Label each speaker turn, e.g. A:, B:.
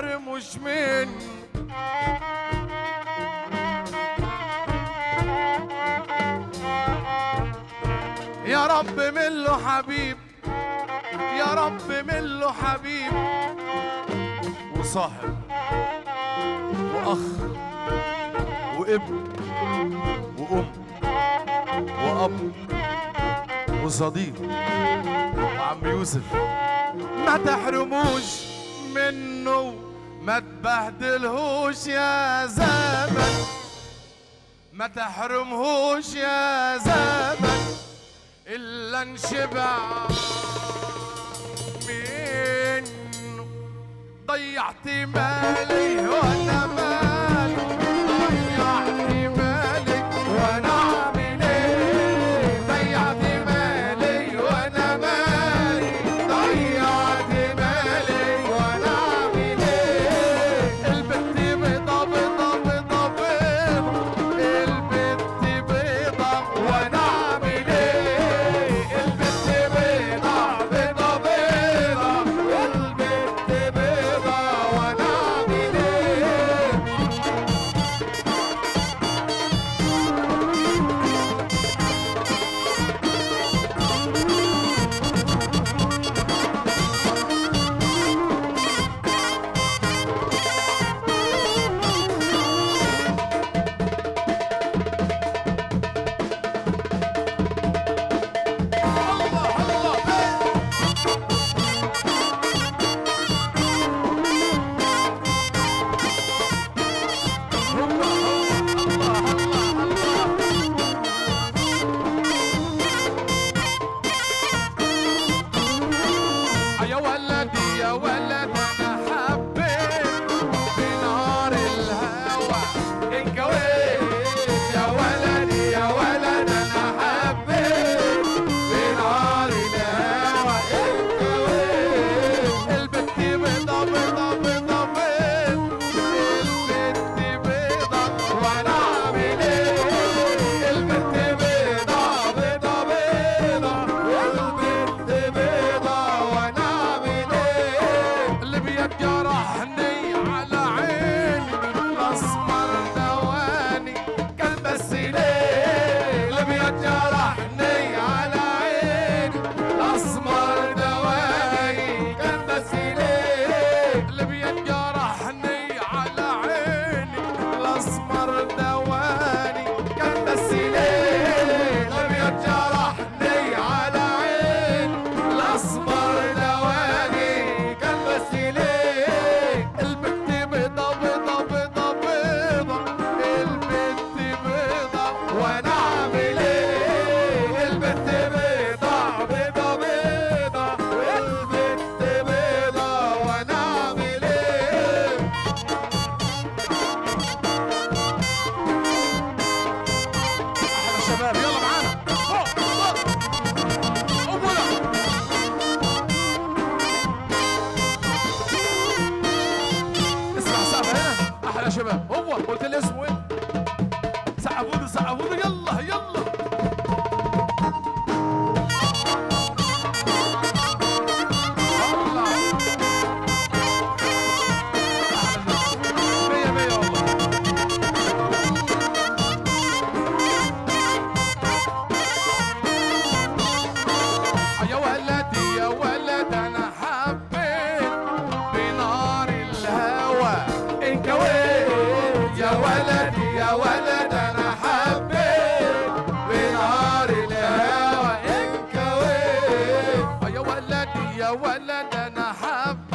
A: تحرموش منه يا رب من له حبيب يا رب من له حبيب وصاحب واخ وابن وام واب وصديق وعم يوسف ما تحرموش منه ما تبهدلهوش يا زمن ما تحرمهوش يا زمن إلا انشبع منه ضيعت مالي وانا مالي ضيعت مالي وانا اعمل ايه ضيعت مالي وانا مالي ضيعت مالي وانا اعمل ايه البت بيضة بيضة بيضة بيضة البت بيضة وانا اعمل ايه البت بيضة بيضة بيضة البت بيضة وانا اعمل ايه الله الله يا ولدي يا ولد انا حبيت بنار الهوى انكويت يا ولدي يا ولد انا حبيت بنار الهوى انكويت البت بيضة بيضة بيضة بيضة البت بيضة وانا اعمل ايه البت بيضة بيضة بيضة البت بيضة وانا اعمل ايه اللي بيجرحني على عيني الاسمر دواني كلب السنين اللي بيجرحني على عيني الاسمر دواني كلب السنين اللي بيجرحني على عيني الاسمر دواني كلب السنين اللي بيجرحني على عيني الاسمر دواني كلب السنين البت بيضة بيضة بيضة بيضة البت بيضة وانا اعمل ايه البت بيضة بيضة بيضة البت بيضة وانا اعمل ايه احلى شباب يلا معانا فوق فوق قبولة اسمع سقف هنا احلى شباب هو قلت لي اسمه ايه سقفوا له سقفوا له يلا يلا الله أحلى. مية مية والله يا ولدي يا ولد انا حبيت بنار الهوى انكويت يا ولدي يا ولد انا حبيت بنار الهوى انكويت يا ولدي يا ولد انا حبيت